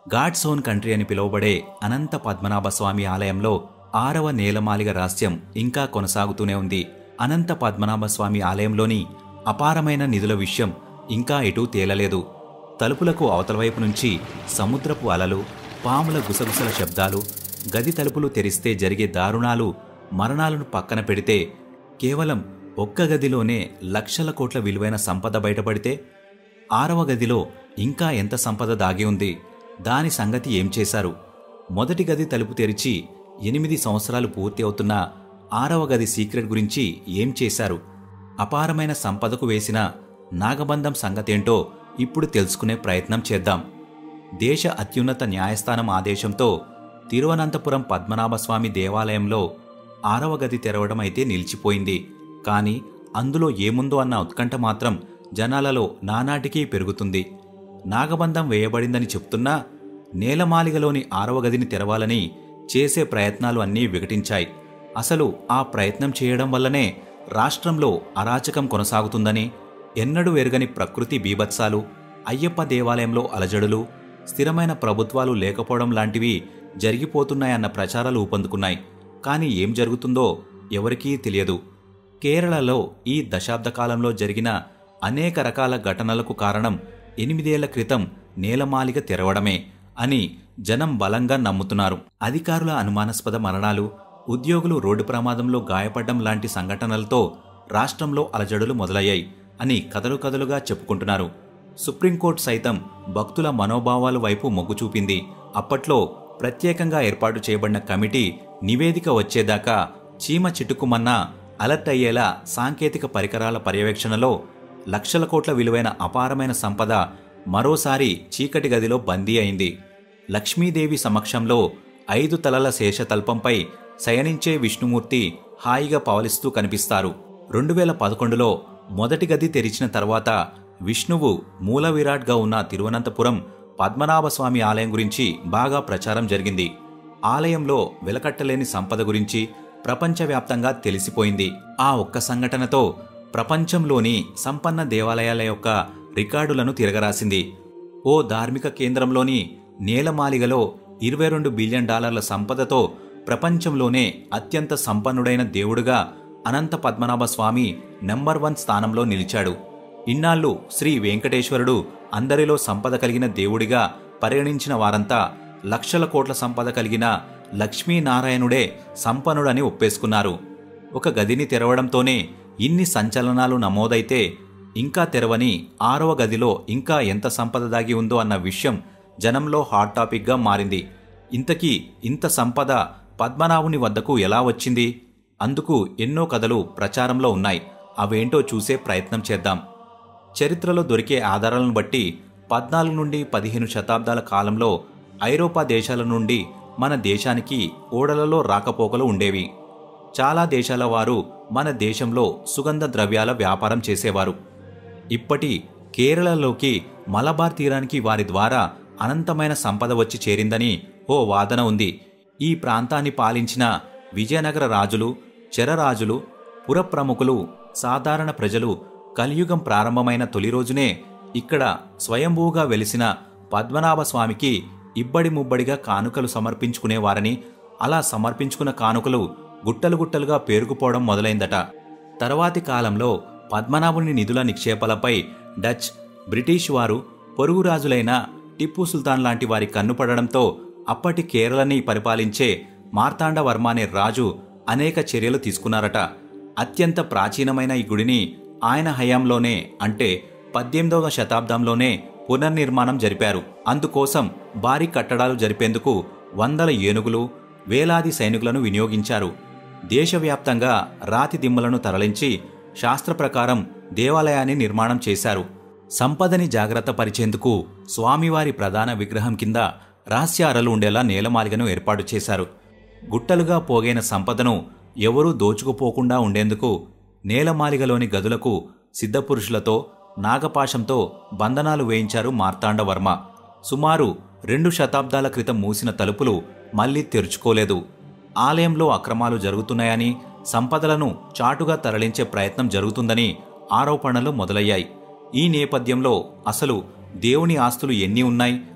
God's own country అని పిలువబడే అనంత పద్మనాభ స్వామి ఆలయంలో ఆరవ నేలమాలిగ రహస్యం ఇంకా కొనసాగుతూనే ఉంది అనంత పద్మనాభ స్వామి ఆలయంలోని అపారమైన నిధుల విషయం ఇంకా ఎటూ తేలలేదు తలుపులకు అవతల వైపు నుంచి సముద్రపు అలలు పాముల గుసగుసల శబ్దాలు గది తలుపులు తెరిస్తే జరిగే దారుణాలు మరణాలను పక్కన పెడితే కేవలం ఒక్క గదిలోనే లక్షల కోట్ల విలువైన సంపద బయటపడితే ఆరవ గదిలో ఇంకా ఎంత సంపద దాగి ఉంది దాని సంగతి ఏం చేశారు మొదటి గది తలుపు తెరిచి ఎనిమిది సంవత్సరాలు పూర్తి అవుతున్న ఆరవ గది సీక్రెట్ గురించి ఏం చేశారు అపారమైన సంపదకు వేసిన నాగబంధం సంగతేంటో ఇప్పుడు తెలుసుకునే ప్రయత్నం చేద్దాం దేశ అత్యున్నత న్యాయస్థానం ఆదేశంతో తిరువనంతపురం పద్మనాభస్వామి దేవాలయంలో ఆరవ గది తెరవడం అయితే నిలిచిపోయింది కానీ అందులో ఏముందో అన్న ఉత్కంఠ మాత్రం జనాలలో నానాటికీ పెరుగుతుంది నాగబంధం వేయబడిందని చెప్తున్నా నేలమాలిగలోని ఆరవ గదిని తెరవాలని చేసే ప్రయత్నాలు అన్నీ వికటించాయి అసలు ఆ ప్రయత్నం చేయడం వల్లనే రాష్ట్రంలో అరాచకం కొనసాగుతుందని ఎన్నడూ ఎరగని ప్రకృతి బీభత్సాలు అయ్యప్ప దేవాలయంలో అలజడులు స్థిరమైన ప్రభుత్వాలు లేకపోవడం లాంటివి జరిగిపోతున్నాయన్న ప్రచారాలు ఊపందుకున్నాయి కానీ ఏం జరుగుతుందో ఎవరికీ తెలియదు కేరళలో ఈ దశాబ్ద కాలంలో జరిగిన అనేక రకాల ఘటనలకు కారణం ఎనిమిదేళ్ల క్రితం నేలమాలిగ తెరవడమే అని జనం బలంగా నమ్ముతున్నారు అధికారుల అనుమానాస్పద మరణాలు ఉద్యోగులు రోడ్డు ప్రమాదంలో గాయపడ్డం లాంటి సంఘటనలతో రాష్ట్రంలో అలజడులు మొదలయ్యాయి అని కథలు కథలుగా చెప్పుకుంటున్నారు సుప్రీంకోర్టు సైతం భక్తుల మనోభావాల వైపు మొగ్గు చూపింది అప్పట్లో ప్రత్యేకంగా ఏర్పాటు చేయబడిన కమిటీ నివేదిక వచ్చేదాకా చీమ చిటుకుమన్నా అలర్ట్ అయ్యేలా సాంకేతిక పరికరాల పర్యవేక్షణలో లక్షల కోట్ల విలువైన అపారమైన సంపద మరోసారి చీకటి గదిలో బందీ అయింది లక్ష్మీదేవి సమక్షంలో ఐదు తలల శేషతల్పంపై శయనించే విష్ణుమూర్తి హాయిగా పవలిస్తూ కనిపిస్తారు రెండు వేల పదకొండులో మొదటి గది తెరిచిన తర్వాత విష్ణువు మూల విరాట్గా ఉన్న తిరువనంతపురం పద్మనాభస్వామి ఆలయం గురించి బాగా ప్రచారం జరిగింది ఆలయంలో వెలకట్టలేని సంపద గురించి ప్రపంచవ్యాప్తంగా తెలిసిపోయింది ఆ ఒక్క సంఘటనతో ప్రపంచంలోని సంపన్న దేవాలయాల యొక్క రికార్డులను తిరగరాసింది ఓ ధార్మిక కేంద్రంలోని నేలమాలిగలో ఇరవై రెండు బిలియన్ డాలర్ల సంపదతో ప్రపంచంలోనే అత్యంత సంపన్నుడైన దేవుడుగా అనంత పద్మనాభ స్వామి నెంబర్ వన్ స్థానంలో నిలిచాడు ఇన్నాళ్ళు శ్రీ వెంకటేశ్వరుడు అందరిలో సంపద కలిగిన దేవుడిగా పరిగణించిన వారంతా లక్షల కోట్ల సంపద కలిగిన లక్ష్మీనారాయణుడే సంపన్నుడని ఒప్పేసుకున్నారు ఒక గదిని తెరవడంతోనే ఇన్ని సంచలనాలు నమోదైతే ఇంకా తెరవని ఆరవ గదిలో ఇంకా ఎంత సంపద దాగి ఉందో అన్న విషయం జనంలో హాట్ టాపిక్గా మారింది ఇంతకీ ఇంత సంపద పద్మనాభుని వద్దకు ఎలా వచ్చింది అందుకు ఎన్నో కథలు ప్రచారంలో ఉన్నాయి అవేంటో చూసే ప్రయత్నం చేద్దాం చరిత్రలో దొరికే ఆధారాలను బట్టి పద్నాలుగు నుండి పదిహేను శతాబ్దాల కాలంలో ఐరోపా దేశాల నుండి మన దేశానికి ఓడలలో రాకపోకలు ఉండేవి చాలా దేశాల వారు మన దేశంలో సుగంధ ద్రవ్యాల వ్యాపారం చేసేవారు ఇప్పటి కేరళలోకి మలబార్ తీరానికి వారి ద్వారా అనంతమైన సంపద వచ్చి చేరిందని ఓ వాదన ఉంది ఈ ప్రాంతాన్ని పాలించిన విజయనగర రాజులు చెరరాజులు పురప్రముఖులు సాధారణ ప్రజలు కలియుగం ప్రారంభమైన తొలి రోజునే ఇక్కడ స్వయంభూగా వెలిసిన పద్మనాభ స్వామికి ఇబ్బడి ముబ్బడిగా కానుకలు సమర్పించుకునేవారని అలా సమర్పించుకున్న కానుకలు గుట్టలు గుట్టలుగా పేరుకుపోవడం మొదలైందట తర్వాతి కాలంలో పద్మనాభుని నిధుల నిక్షేపాలపై డచ్ బ్రిటిష్ వారు పొరుగు రాజులైన టిప్పు సుల్తాన్ లాంటి వారి కన్నుపడడంతో అప్పటి కేరళని పరిపాలించే మార్తాండవర్మ అనే రాజు అనేక చర్యలు తీసుకున్నారట అత్యంత ప్రాచీనమైన ఈ గుడిని ఆయన హయాంలోనే అంటే పద్దెనిమిదవ శతాబ్దంలోనే పునర్నిర్మాణం జరిపారు అందుకోసం భారీ కట్టడాలు జరిపేందుకు వందల ఏనుగులు వేలాది సైనికులను వినియోగించారు దేశవ్యాప్తంగా రాతి దిమ్మలను తరలించి శాస్త్ర ప్రకారం దేవాలయాన్ని నిర్మాణం చేశారు సంపదని జాగ్రత్త పరిచేందుకు స్వామివారి ప్రధాన విగ్రహం కింద రహస్య అరలు ఉండేలా నేలమాలిగను ఏర్పాటు చేశారు గుట్టలుగా పోగైన సంపదను ఎవరూ దోచుకుపోకుండా ఉండేందుకు నేలమాలిగలోని గదులకు సిద్ధపురుషులతో నాగపాశంతో బంధనాలు వేయించారు మార్తాండవర్మ సుమారు రెండు శతాబ్దాల క్రితం మూసిన తలుపులు మళ్లీ తెరుచుకోలేదు ఆలయంలో అక్రమాలు జరుగుతున్నాయని సంపదలను చాటుగా తరలించే ప్రయత్నం జరుగుతుందని ఆరోపణలు మొదలయ్యాయి ఈ నేపథ్యంలో అసలు దేవుని ఆస్తులు ఎన్ని ఉన్నాయి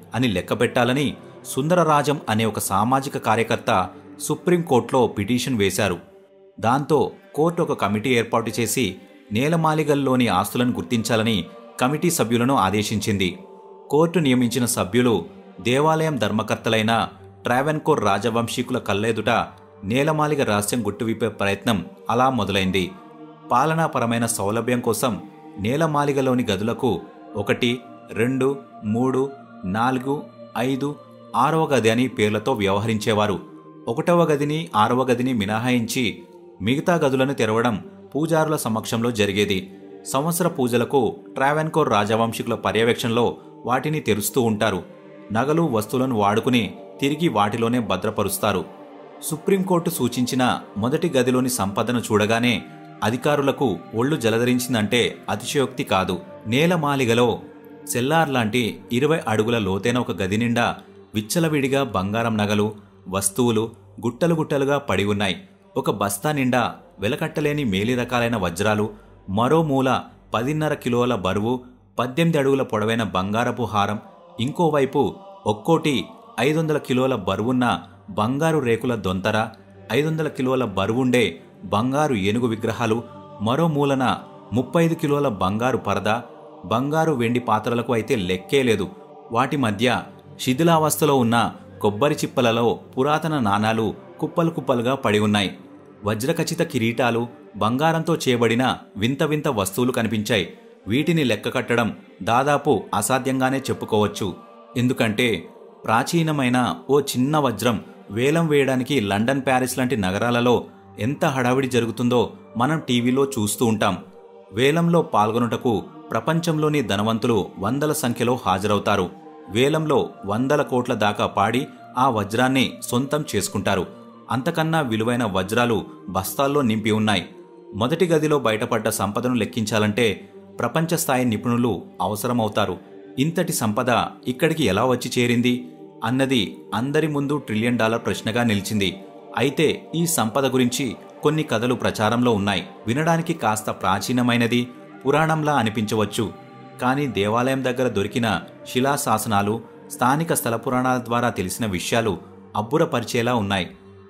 అని లెక్కపెట్టాలని సుందరరాజం అనే ఒక సామాజిక కార్యకర్త సుప్రీంకోర్టులో పిటిషన్ వేశారు దాంతో కోర్టు ఒక కమిటీ ఏర్పాటు చేసి నేలమాలిగల్లోని ఆస్తులను గుర్తించాలని కమిటీ సభ్యులను ఆదేశించింది కోర్టు నియమించిన సభ్యులు దేవాలయం ధర్మకర్తలైన ట్రావెన్కోర్ రాజవంశీకుల కళ్ళెదుట నేలమాలిగ రహస్యం గుట్టువిప్పే ప్రయత్నం అలా మొదలైంది పాలనాపరమైన సౌలభ్యం కోసం నేలమాలిగలోని గదులకు ఒకటి రెండు మూడు నాలుగు ఐదు ఆరవ గది అని పేర్లతో వ్యవహరించేవారు ఒకటవ గదిని ఆరవ గదిని మినహాయించి మిగతా గదులను తెరవడం పూజారుల సమక్షంలో జరిగేది సంవత్సర పూజలకు ట్రావెన్కోర్ రాజవంశికుల పర్యవేక్షణలో వాటిని తెరుస్తూ ఉంటారు నగలు వస్తువులను వాడుకుని తిరిగి వాటిలోనే భద్రపరుస్తారు సుప్రీంకోర్టు సూచించిన మొదటి గదిలోని సంపదను చూడగానే అధికారులకు ఒళ్ళు జలధరించిందంటే అతిశయోక్తి కాదు నేలమాలిగలో సెల్లార్ లాంటి ఇరవై అడుగుల లోతైన ఒక గది నిండా విచ్చలవిడిగా బంగారం నగలు వస్తువులు గుట్టలు గుట్టలుగా పడి ఉన్నాయి ఒక బస్తా నిండా వెలకట్టలేని మేలి రకాలైన వజ్రాలు మరో మూల పదిన్నర కిలోల బరువు పద్దెనిమిది అడుగుల పొడవైన బంగారపు హారం ఇంకోవైపు ఒక్కోటి ఐదు వందల కిలోల బరువున్న బంగారు రేకుల దొంతర ఐదు వందల కిలోల బరువుండే బంగారు ఏనుగు విగ్రహాలు మరో మూలన ముప్పై ఐదు కిలోల బంగారు పరద బంగారు వెండి పాత్రలకు అయితే లెక్కే లేదు వాటి మధ్య శిథిలావస్థలో ఉన్న కొబ్బరి చిప్పలలో పురాతన నాణాలు కుప్పలు కుప్పలుగా పడి ఉన్నాయి వజ్రఖచిత కిరీటాలు బంగారంతో చేయబడిన వింత వింత వస్తువులు కనిపించాయి వీటిని లెక్క కట్టడం దాదాపు అసాధ్యంగానే చెప్పుకోవచ్చు ఎందుకంటే ప్రాచీనమైన ఓ చిన్న వజ్రం వేలం వేయడానికి లండన్ ప్యారిస్ లాంటి నగరాలలో ఎంత హడావిడి జరుగుతుందో మనం టీవీలో చూస్తూ ఉంటాం వేలంలో పాల్గొనుటకు ప్రపంచంలోని ధనవంతులు వందల సంఖ్యలో హాజరవుతారు వేలంలో వందల కోట్ల దాకా పాడి ఆ వజ్రాన్ని సొంతం చేసుకుంటారు అంతకన్నా విలువైన వజ్రాలు బస్తాల్లో నింపి ఉన్నాయి మొదటి గదిలో బయటపడ్డ సంపదను లెక్కించాలంటే ప్రపంచ స్థాయి నిపుణులు అవసరమవుతారు ఇంతటి సంపద ఇక్కడికి ఎలా వచ్చి చేరింది అన్నది అందరి ముందు ట్రిలియన్ డాలర్ ప్రశ్నగా నిలిచింది అయితే ఈ సంపద గురించి కొన్ని కథలు ప్రచారంలో ఉన్నాయి వినడానికి కాస్త ప్రాచీనమైనది పురాణంలా అనిపించవచ్చు కానీ దేవాలయం దగ్గర దొరికిన శిలాశాసనాలు స్థానిక స్థల పురాణాల ద్వారా తెలిసిన విషయాలు అబ్బురపరిచేలా ఉన్నాయి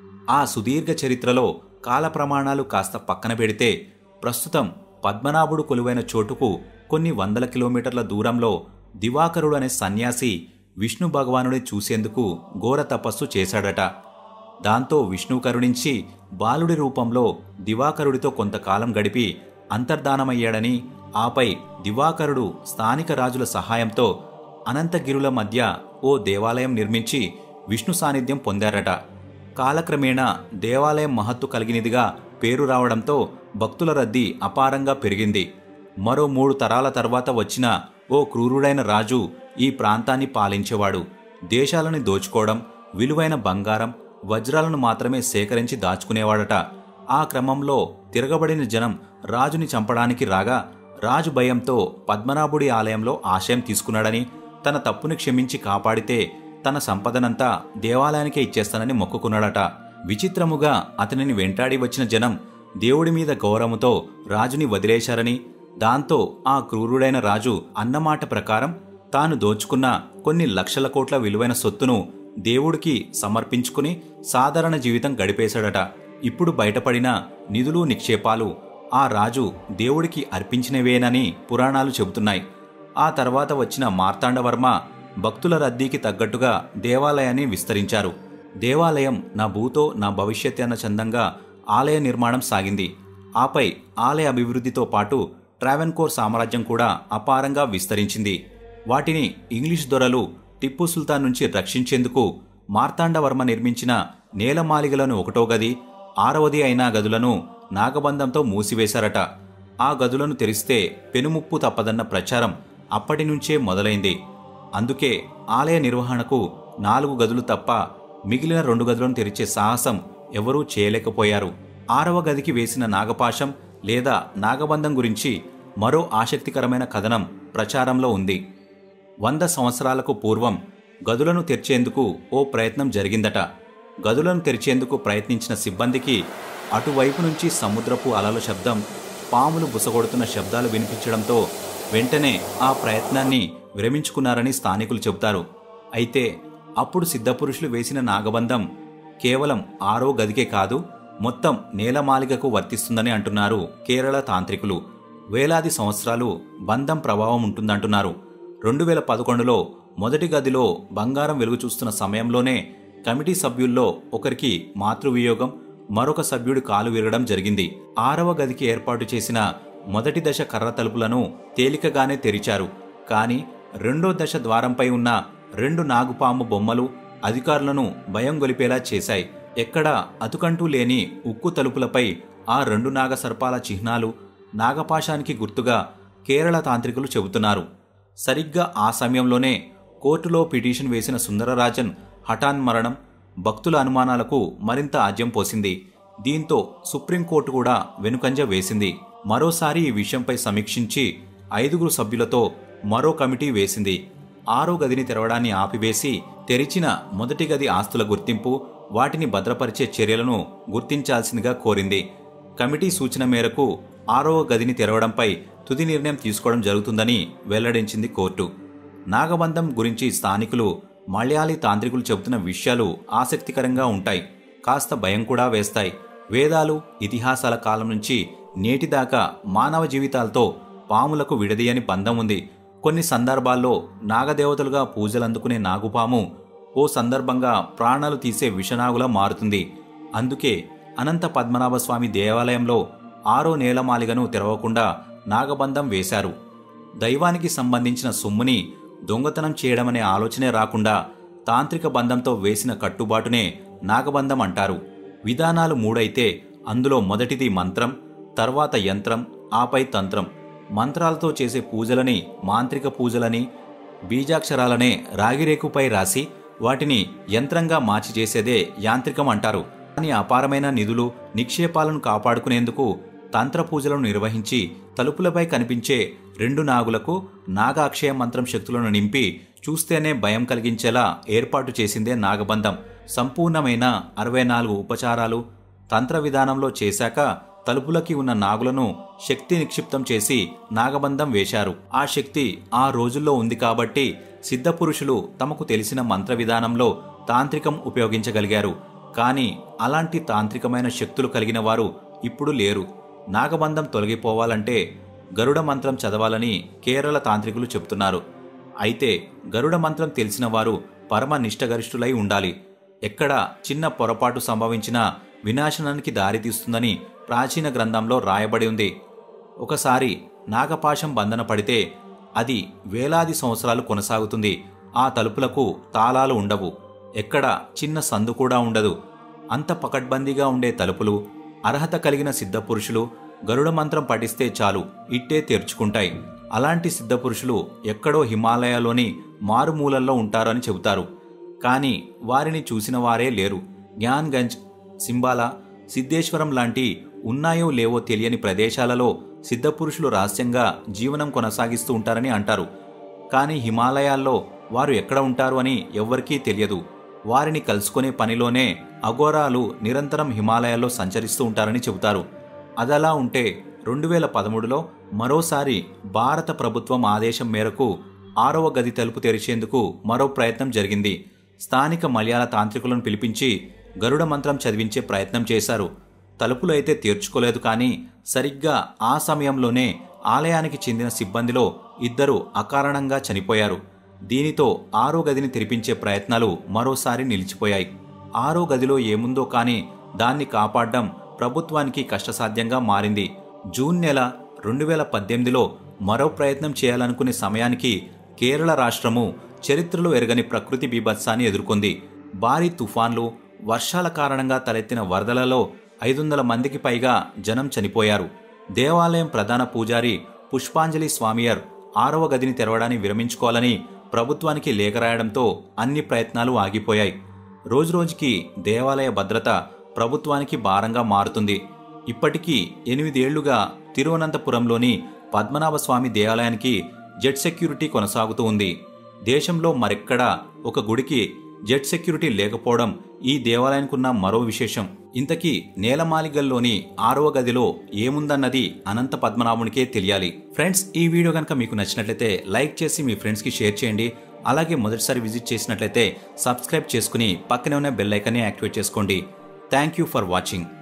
ఆ సుదీర్ఘ చరిత్రలో కాల ప్రమాణాలు కాస్త పక్కన పెడితే ప్రస్తుతం పద్మనాభుడు కొలువైన చోటుకు కొన్ని వందల కిలోమీటర్ల దూరంలో దివాకరుడు అనే సన్యాసి విష్ణు భగవానుడి చూసేందుకు ఘోర తపస్సు చేశాడట దాంతో విష్ణు కరుణించి బాలుడి రూపంలో దివాకరుడితో కొంతకాలం గడిపి అంతర్ధానమయ్యాడని ఆపై దివాకరుడు స్థానిక రాజుల సహాయంతో అనంతగిరుల మధ్య ఓ దేవాలయం నిర్మించి విష్ణు సాన్నిధ్యం పొందారట కాలక్రమేణా దేవాలయం మహత్తు కలిగినదిగా పేరు రావడంతో భక్తుల రద్దీ అపారంగా పెరిగింది మరో మూడు తరాల తర్వాత వచ్చిన ఓ క్రూరుడైన రాజు ఈ ప్రాంతాన్ని పాలించేవాడు దేశాలను దోచుకోవడం విలువైన బంగారం వజ్రాలను మాత్రమే సేకరించి దాచుకునేవాడట ఆ క్రమంలో తిరగబడిన జనం రాజుని చంపడానికి రాగా రాజు భయంతో పద్మనాభుడి ఆలయంలో ఆశయం తీసుకున్నాడని తన తప్పుని క్షమించి కాపాడితే తన సంపదనంతా దేవాలయానికే ఇచ్చేస్తానని మొక్కుకున్నాడట విచిత్రముగా అతనిని వెంటాడి వచ్చిన జనం దేవుడి మీద గౌరవముతో రాజుని వదిలేశారని దాంతో ఆ క్రూరుడైన రాజు అన్నమాట ప్రకారం తాను దోచుకున్న కొన్ని లక్షల కోట్ల విలువైన సొత్తును దేవుడికి సమర్పించుకుని సాధారణ జీవితం గడిపేశాడట ఇప్పుడు బయటపడిన నిధులు నిక్షేపాలు ఆ రాజు దేవుడికి అర్పించినవేనని పురాణాలు చెబుతున్నాయి ఆ తర్వాత వచ్చిన మార్తాండవర్మ భక్తుల రద్దీకి తగ్గట్టుగా దేవాలయాన్ని విస్తరించారు దేవాలయం నా భూతో నా భవిష్యత్ అన్న చందంగా ఆలయ నిర్మాణం సాగింది ఆపై ఆలయ అభివృద్ధితో పాటు ట్రావెన్కోర్ సామ్రాజ్యం కూడా అపారంగా విస్తరించింది వాటిని ఇంగ్లీష్ దొరలు టిప్పు సుల్తాన్ నుంచి రక్షించేందుకు మార్తాండవర్మ నిర్మించిన నేలమాలిగలను ఒకటో గది ఆరవది అయిన గదులను నాగబంధంతో మూసివేశారట ఆ గదులను తెరిస్తే పెనుముప్పు తప్పదన్న ప్రచారం అప్పటి నుంచే మొదలైంది అందుకే ఆలయ నిర్వహణకు నాలుగు గదులు తప్ప మిగిలిన రెండు గదులను తెరిచే సాహసం ఎవరూ చేయలేకపోయారు ఆరవ గదికి వేసిన నాగపాశం లేదా నాగబంధం గురించి మరో ఆసక్తికరమైన కథనం ప్రచారంలో ఉంది వంద సంవత్సరాలకు పూర్వం గదులను తెరిచేందుకు ఓ ప్రయత్నం జరిగిందట గదులను తెరిచేందుకు ప్రయత్నించిన సిబ్బందికి అటువైపు నుంచి సముద్రపు అలల శబ్దం పాములు బుసగొడుతున్న శబ్దాలు వినిపించడంతో వెంటనే ఆ ప్రయత్నాన్ని విరమించుకున్నారని స్థానికులు చెబుతారు అయితే అప్పుడు సిద్ధపురుషులు వేసిన నాగబంధం కేవలం ఆరో గదికే కాదు మొత్తం నేలమాలిగకు వర్తిస్తుందని అంటున్నారు కేరళ తాంత్రికులు వేలాది సంవత్సరాలు బంధం ప్రభావం ఉంటుందంటున్నారు రెండు వేల పదకొండులో మొదటి గదిలో బంగారం వెలుగు చూస్తున్న సమయంలోనే కమిటీ సభ్యుల్లో ఒకరికి మాతృవియోగం మరొక సభ్యుడి కాలు విరగడం జరిగింది ఆరవ గదికి ఏర్పాటు చేసిన మొదటి దశ కర్ర తలుపులను తేలికగానే తెరిచారు కానీ రెండో దశ ద్వారంపై ఉన్న రెండు నాగుపాము బొమ్మలు అధికారులను భయం గొలిపేలా చేశాయి ఎక్కడా అతుకంటూ లేని ఉక్కు తలుపులపై ఆ రెండు నాగ సర్పాల చిహ్నాలు నాగపాశానికి గుర్తుగా కేరళ తాంత్రికులు చెబుతున్నారు సరిగ్గా ఆ సమయంలోనే కోర్టులో పిటిషన్ వేసిన సుందరరాజన్ హఠాన్ మరణం భక్తుల అనుమానాలకు మరింత ఆజ్యం పోసింది దీంతో సుప్రీంకోర్టు కూడా వెనుకంజ వేసింది మరోసారి ఈ విషయంపై సమీక్షించి ఐదుగురు సభ్యులతో మరో కమిటీ వేసింది ఆరో గదిని తెరవడాన్ని ఆపివేసి తెరిచిన మొదటి గది ఆస్తుల గుర్తింపు వాటిని భద్రపరిచే చర్యలను గుర్తించాల్సిందిగా కోరింది కమిటీ సూచన మేరకు ఆరవ గదిని తెరవడంపై తుది నిర్ణయం తీసుకోవడం జరుగుతుందని వెల్లడించింది కోర్టు నాగబంధం గురించి స్థానికులు మలయాళీ తాంత్రికులు చెబుతున్న విషయాలు ఆసక్తికరంగా ఉంటాయి కాస్త భయం కూడా వేస్తాయి వేదాలు ఇతిహాసాల కాలం నుంచి నేటిదాకా మానవ జీవితాలతో పాములకు విడదీయని బంధం ఉంది కొన్ని సందర్భాల్లో నాగదేవతలుగా పూజలందుకునే నాగుపాము ఓ సందర్భంగా ప్రాణాలు తీసే విషనాగులా మారుతుంది అందుకే అనంత పద్మనాభ స్వామి దేవాలయంలో ఆరో నేలమాలిగను తెరవకుండా నాగబంధం వేశారు దైవానికి సంబంధించిన సొమ్ముని దొంగతనం చేయడమనే ఆలోచనే రాకుండా తాంత్రిక బంధంతో వేసిన కట్టుబాటునే నాగబంధం అంటారు విధానాలు మూడైతే అందులో మొదటిది మంత్రం తర్వాత యంత్రం ఆపై తంత్రం మంత్రాలతో చేసే పూజలని మాంత్రిక పూజలని బీజాక్షరాలనే రాగిరేకుపై రాసి వాటిని యంత్రంగా మార్చి చేసేదే యాంత్రికం అంటారు కానీ అపారమైన నిధులు నిక్షేపాలను కాపాడుకునేందుకు తంత్ర పూజలను నిర్వహించి తలుపులపై కనిపించే రెండు నాగులకు నాగాక్షయ మంత్రం శక్తులను నింపి చూస్తేనే భయం కలిగించేలా ఏర్పాటు చేసిందే నాగబంధం సంపూర్ణమైన అరవై నాలుగు ఉపచారాలు తంత్ర విధానంలో చేశాక తలుపులకి ఉన్న నాగులను శక్తి నిక్షిప్తం చేసి నాగబంధం వేశారు ఆ శక్తి ఆ రోజుల్లో ఉంది కాబట్టి సిద్ధపురుషులు తమకు తెలిసిన మంత్ర విధానంలో తాంత్రికం ఉపయోగించగలిగారు కానీ అలాంటి తాంత్రికమైన శక్తులు కలిగిన వారు ఇప్పుడు లేరు నాగబంధం తొలగిపోవాలంటే గరుడ మంత్రం చదవాలని కేరళ తాంత్రికులు చెబుతున్నారు అయితే గరుడ మంత్రం తెలిసిన వారు పరమ నిష్టగరిష్ఠులై ఉండాలి ఎక్కడ చిన్న పొరపాటు సంభవించినా వినాశనానికి దారితీస్తుందని ప్రాచీన గ్రంథంలో రాయబడి ఉంది ఒకసారి నాగపాశం బంధన పడితే అది వేలాది సంవత్సరాలు కొనసాగుతుంది ఆ తలుపులకు తాళాలు ఉండవు ఎక్కడ చిన్న సందు కూడా ఉండదు అంత పకడ్బందీగా ఉండే తలుపులు అర్హత కలిగిన సిద్ధపురుషులు గరుడ మంత్రం పఠిస్తే చాలు ఇట్టే తెరుచుకుంటాయి అలాంటి సిద్ధపురుషులు ఎక్కడో హిమాలయాలోని మారుమూలల్లో ఉంటారని చెబుతారు కానీ వారిని చూసిన వారే లేరు జ్ఞాన్గంజ్ సింబాలా సిద్ధేశ్వరం లాంటి ఉన్నాయో లేవో తెలియని ప్రదేశాలలో సిద్ధపురుషులు రహస్యంగా జీవనం కొనసాగిస్తూ ఉంటారని అంటారు కానీ హిమాలయాల్లో వారు ఎక్కడ ఉంటారు అని ఎవ్వరికీ తెలియదు వారిని కలుసుకునే పనిలోనే అఘోరాలు నిరంతరం హిమాలయాల్లో సంచరిస్తూ ఉంటారని చెబుతారు అదలా ఉంటే రెండు వేల పదమూడులో మరోసారి భారత ప్రభుత్వం ఆదేశం మేరకు ఆరవ గది తలుపు తెరిచేందుకు మరో ప్రయత్నం జరిగింది స్థానిక మలయాళ తాంత్రికులను పిలిపించి గరుడ మంత్రం చదివించే ప్రయత్నం చేశారు తలుపులు అయితే తీర్చుకోలేదు కానీ సరిగ్గా ఆ సమయంలోనే ఆలయానికి చెందిన సిబ్బందిలో ఇద్దరు అకారణంగా చనిపోయారు దీనితో ఆరో గదిని తెరిపించే ప్రయత్నాలు మరోసారి నిలిచిపోయాయి ఆరో గదిలో ఏముందో కానీ దాన్ని కాపాడడం ప్రభుత్వానికి కష్టసాధ్యంగా మారింది జూన్ నెల రెండు వేల పద్దెనిమిదిలో మరో ప్రయత్నం చేయాలనుకునే సమయానికి కేరళ రాష్ట్రము చరిత్రలో ఎరగని ప్రకృతి బీభత్సాన్ని ఎదుర్కొంది భారీ తుఫాన్లు వర్షాల కారణంగా తలెత్తిన వరదలలో ఐదు వందల మందికి పైగా జనం చనిపోయారు దేవాలయం ప్రధాన పూజారి పుష్పాంజలి స్వామియర్ ఆరవ గదిని తెరవడాన్ని విరమించుకోవాలని ప్రభుత్వానికి లేఖ రాయడంతో అన్ని ప్రయత్నాలు ఆగిపోయాయి రోజురోజుకి దేవాలయ భద్రత ప్రభుత్వానికి భారంగా మారుతుంది ఇప్పటికీ ఎనిమిదేళ్లుగా తిరువనంతపురంలోని పద్మనాభ స్వామి దేవాలయానికి జెట్ సెక్యూరిటీ కొనసాగుతూ ఉంది దేశంలో మరెక్కడా ఒక గుడికి జెట్ సెక్యూరిటీ లేకపోవడం ఈ దేవాలయానికి ఉన్న మరో విశేషం ఇంతకీ నేలమాలిగల్లోని ఆరవ గదిలో ఏముందన్నది అనంత పద్మనాభునికే తెలియాలి ఫ్రెండ్స్ ఈ వీడియో కనుక మీకు నచ్చినట్లయితే లైక్ చేసి మీ ఫ్రెండ్స్కి షేర్ చేయండి అలాగే మొదటిసారి విజిట్ చేసినట్లయితే సబ్స్క్రైబ్ చేసుకుని పక్కనే ఉన్న బెల్ ఐకాన్ని యాక్టివేట్ చేసుకోండి థ్యాంక్ యూ ఫర్ వాచింగ్